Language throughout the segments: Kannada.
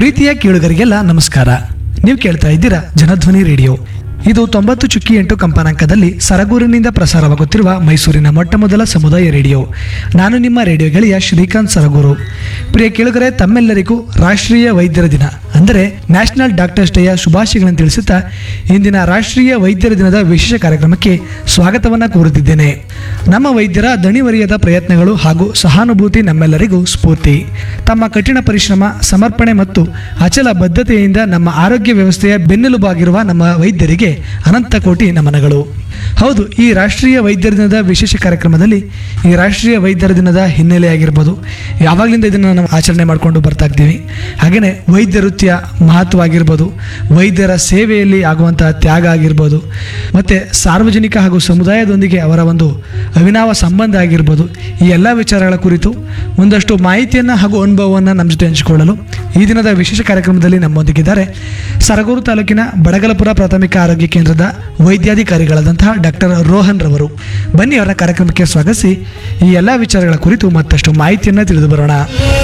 ಪ್ರೀತಿಯ ಕೇಳುಗರಿಗೆಲ್ಲ ನಮಸ್ಕಾರ ನೀವು ಕೇಳ್ತಾ ಇದ್ದೀರಾ ಜನಧ್ವನಿ ರೇಡಿಯೋ ಇದು ತೊಂಬತ್ತು ಚುಕ್ಕಿ ಎಂಟು ಕಂಪನಾಂಕದಲ್ಲಿ ಸರಗೂರಿನಿಂದ ಪ್ರಸಾರವಾಗುತ್ತಿರುವ ಮೈಸೂರಿನ ಮೊಟ್ಟ ಮೊದಲ ಸಮುದಾಯ ರೇಡಿಯೋ ನಾನು ನಿಮ್ಮ ರೇಡಿಯೋ ಗೆಳೆಯ ಶ್ರೀಕಾಂತ್ ಸರಗೂರು ಪ್ರಿಯ ಕೇಳುಗರೆ ತಮ್ಮೆಲ್ಲರಿಗೂ ರಾಷ್ಟ್ರೀಯ ವೈದ್ಯರ ದಿನ ಅಂದರೆ ನ್ಯಾಷನಲ್ ಡಾಕ್ಟರ್ಸ್ ಡೇಯ ಶುಭಾಶಯಗಳನ್ನು ತಿಳಿಸುತ್ತಾ ಇಂದಿನ ರಾಷ್ಟ್ರೀಯ ವೈದ್ಯರ ದಿನದ ವಿಶೇಷ ಕಾರ್ಯಕ್ರಮಕ್ಕೆ ಸ್ವಾಗತವನ್ನು ಕೋರುತ್ತಿದ್ದೇನೆ ನಮ್ಮ ವೈದ್ಯರ ದಣಿವರಿಯದ ಪ್ರಯತ್ನಗಳು ಹಾಗೂ ಸಹಾನುಭೂತಿ ನಮ್ಮೆಲ್ಲರಿಗೂ ಸ್ಫೂರ್ತಿ ತಮ್ಮ ಕಠಿಣ ಪರಿಶ್ರಮ ಸಮರ್ಪಣೆ ಮತ್ತು ಅಚಲ ಬದ್ಧತೆಯಿಂದ ನಮ್ಮ ಆರೋಗ್ಯ ವ್ಯವಸ್ಥೆಯ ಬೆನ್ನೆಲುಬಾಗಿರುವ ನಮ್ಮ ವೈದ್ಯರಿಗೆ ಅನಂತ ಕೋಟಿ ನಮನಗಳು ಹೌದು ಈ ರಾಷ್ಟ್ರೀಯ ವೈದ್ಯರ ದಿನದ ವಿಶೇಷ ಕಾರ್ಯಕ್ರಮದಲ್ಲಿ ಈ ರಾಷ್ಟ್ರೀಯ ವೈದ್ಯರ ದಿನದ ಹಿನ್ನೆಲೆ ಆಗಿರ್ಬೋದು ಯಾವಾಗಲಿಂದ ಇದನ್ನು ನಾವು ಆಚರಣೆ ಮಾಡಿಕೊಂಡು ಬರ್ತಾ ಇದ್ದೀವಿ ಹಾಗೆಯೇ ವೈದ್ಯ ವೃತ್ತಿಯ ಮಹತ್ವ ಆಗಿರ್ಬೋದು ವೈದ್ಯರ ಸೇವೆಯಲ್ಲಿ ಆಗುವಂತಹ ತ್ಯಾಗ ಆಗಿರ್ಬೋದು ಮತ್ತು ಸಾರ್ವಜನಿಕ ಹಾಗೂ ಸಮುದಾಯದೊಂದಿಗೆ ಅವರ ಒಂದು ಅವಿನಾವ ಸಂಬಂಧ ಆಗಿರ್ಬೋದು ಈ ಎಲ್ಲ ವಿಚಾರಗಳ ಕುರಿತು ಒಂದಷ್ಟು ಮಾಹಿತಿಯನ್ನು ಹಾಗೂ ಅನುಭವವನ್ನು ನಮ್ಮ ಜೊತೆ ಹಂಚಿಕೊಳ್ಳಲು ಈ ದಿನದ ವಿಶೇಷ ಕಾರ್ಯಕ್ರಮದಲ್ಲಿ ನಮ್ಮೊಂದಿಗಿದ್ದಾರೆ ಸರಗೂರು ತಾಲೂಕಿನ ಬಡಗಲಪುರ ಪ್ರಾಥಮಿಕ ಆರೋಗ್ಯ ಕೇಂದ್ರದ ವೈದ್ಯಾಧಿಕಾರಿಗಳಾದಂತಹ ಡಾಕ್ಟರ್ ರೋಹನ್ ರವರು ಬನ್ನಿ ಅವರ ಕಾರ್ಯಕ್ರಮಕ್ಕೆ ಸ್ವಾಗತಿಸಿ ಈ ಎಲ್ಲ ವಿಚಾರಗಳ ಕುರಿತು ಮತ್ತಷ್ಟು ಮಾಹಿತಿಯನ್ನು ತಿಳಿದು ಬರೋಣ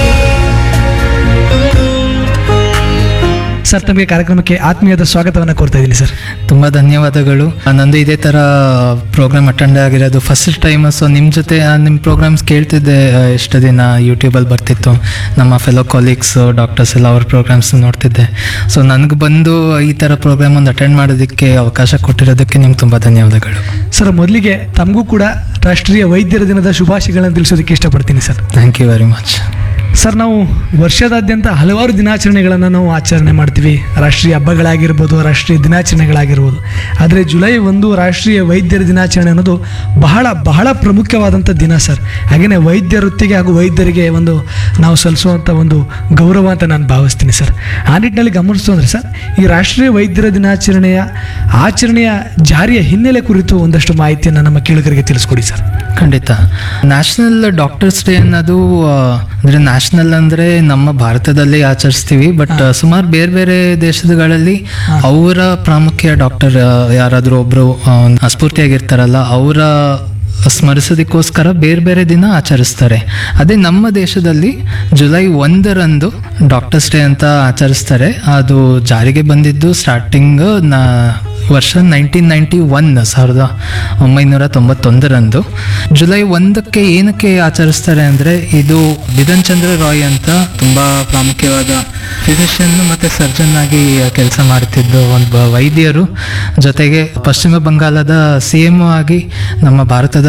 ಸರ್ ತಮಗೆ ಕಾರ್ಯಕ್ರಮಕ್ಕೆ ಆತ್ಮೀಯದ ಸ್ವಾಗತವನ್ನು ಕೋರ್ತಾ ಇದ್ದೀನಿ ಸರ್ ತುಂಬ ಧನ್ಯವಾದಗಳು ನಂದು ಇದೇ ಥರ ಪ್ರೋಗ್ರಾಮ್ ಅಟೆಂಡ್ ಆಗಿರೋದು ಫಸ್ಟ್ ಟೈಮ್ ಸೊ ನಿಮ್ಮ ಜೊತೆ ನಿಮ್ಮ ಪ್ರೋಗ್ರಾಮ್ಸ್ ಕೇಳ್ತಿದ್ದೆ ಆ, ಎಷ್ಟು ದಿನ ಯೂಟ್ಯೂಬಲ್ಲಿ ಬರ್ತಿತ್ತು ನಮ್ಮ ಫೆಲೋ ಕಾಲೀಗ್ಸ್ ಡಾಕ್ಟರ್ಸ್ ಎಲ್ಲ ಅವ್ರ ಪ್ರೋಗ್ರಾಮ್ಸ್ ನೋಡ್ತಿದ್ದೆ ಸೊ ನನಗೆ ಬಂದು ಈ ಥರ ಪ್ರೋಗ್ರಾಮ್ ಒಂದು ಅಟೆಂಡ್ ಮಾಡೋದಕ್ಕೆ ಅವಕಾಶ ಕೊಟ್ಟಿರೋದಕ್ಕೆ ನಿಮ್ಗೆ ತುಂಬ ಧನ್ಯವಾದಗಳು ಸರ್ ಮೊದಲಿಗೆ ತಮಗೂ ಕೂಡ ರಾಷ್ಟ್ರೀಯ ವೈದ್ಯರ ದಿನದ ಶುಭಾಶಯಗಳನ್ನು ತಿಳಿಸೋದಕ್ಕೆ ಇಷ್ಟಪಡ್ತೀನಿ sir thank you very much sir ನಾವು ವರ್ಷದಾದ್ಯಂತ ಹಲವಾರು ದಿನಾಚರಣೆಗಳನ್ನು ನಾವು ಆಚರಣೆ ಮಾಡ್ತೀವಿ ರಾಷ್ಟ್ರೀಯ ಹಬ್ಬಗಳಾಗಿರ್ಬೋದು ರಾಷ್ಟ್ರೀಯ ದಿನಾಚರಣೆಗಳಾಗಿರ್ಬೋದು ಆದರೆ ಜುಲೈ ಒಂದು ರಾಷ್ಟ್ರೀಯ ವೈದ್ಯರ ದಿನಾಚರಣೆ ಅನ್ನೋದು ಬಹಳ ಬಹಳ ಪ್ರಮುಖವಾದಂಥ ದಿನ ಸರ್ ಹಾಗೆಯೇ ವೈದ್ಯ ವೃತ್ತಿಗೆ ಹಾಗೂ ವೈದ್ಯರಿಗೆ ಒಂದು ನಾವು ಸಲ್ಲಿಸುವಂಥ ಒಂದು ಗೌರವ ಅಂತ ನಾನು ಭಾವಿಸ್ತೀನಿ ಸರ್ ಆ ನಿಟ್ಟಿನಲ್ಲಿ ಗಮನಿಸ್ತು ಅಂದರೆ ಸರ್ ಈ ರಾಷ್ಟ್ರೀಯ ವೈದ್ಯರ ದಿನಾಚರಣೆಯ ಆಚರಣೆಯ ಜಾರಿಯ ಹಿನ್ನೆಲೆ ಕುರಿತು ಒಂದಷ್ಟು ಮಾಹಿತಿಯನ್ನು ನಮ್ಮ ಕೇಳುಗರಿಗೆ ತಿಳಿಸ್ಕೊಡಿ ಸರ್ ಖಂಡಿತ ನ್ಯಾಷನಲ್ ಡಾಕ್ಟರ್ಸ್ ಡೇ ಅನ್ನೋದು ಆ, ಅಂದ್ರೆ ನ್ಯಾಷನಲ್ ಅಂದ್ರೆ ನಮ್ಮ ಭಾರತದಲ್ಲಿ ಆಚರಿಸ್ತೀವಿ ಬಟ್ ಸುಮಾರು ಬೇರೆ ಬೇರೆ ದೇಶಗಳಲ್ಲಿ ಅವರ ಪ್ರಾಮುಖ್ಯ ಡಾಕ್ಟರ್ ಯಾರಾದರೂ ಒಬ್ರು ಆ, ಒಂದು ಸ್ಫೂರ್ತಿಯಾಗಿರ್ತಾರಲ್ಲ ಅವರ ಸ್ಮರಿಸೋದಕ್ಕೋಸ್ಕರ ಬೇರೆ ಬೇರೆ ದಿನ ಆಚರಿಸ್ತಾರೆ ಅದೇ ನಮ್ಮ ದೇಶದಲ್ಲಿ ಜುಲೈ ಒಂದರಂದು ಡಾಕ್ಟರ್ಸ್ ಡೇ ಅಂತ ಆಚರಿಸ್ತಾರೆ ಅದು ಜಾರಿಗೆ ಬಂದಿದ್ದು ಸ್ಟಾರ್ಟಿಂಗ್ ನಾ ವರ್ಷ ನೈನ್ಟೀನ್ ನೈಂಟಿ ಒನ್ ಸಾವಿರದ ಒಂಬೈನೂರ ತೊಂಬತ್ತೊಂದರಂದು ಜುಲೈ ಒಂದಕ್ಕೆ ಏನಕ್ಕೆ ಆಚರಿಸ್ತಾರೆ ಅಂದರೆ ಇದು ಬಿಧನ್ ಚಂದ್ರ ರಾಯ್ ಅಂತ ತುಂಬ ಪ್ರಾಮುಖ್ಯವಾದ ಫಿಸಿಷಿಯನ್ ಮತ್ತು ಸರ್ಜನ್ ಆಗಿ ಕೆಲಸ ಮಾಡ್ತಿದ್ದು ಒಂದು ವೈದ್ಯರು ಜೊತೆಗೆ ಪಶ್ಚಿಮ ಬಂಗಾಳದ ಸಿ ಎಮ್ ಆಗಿ ನಮ್ಮ ಭಾರತದ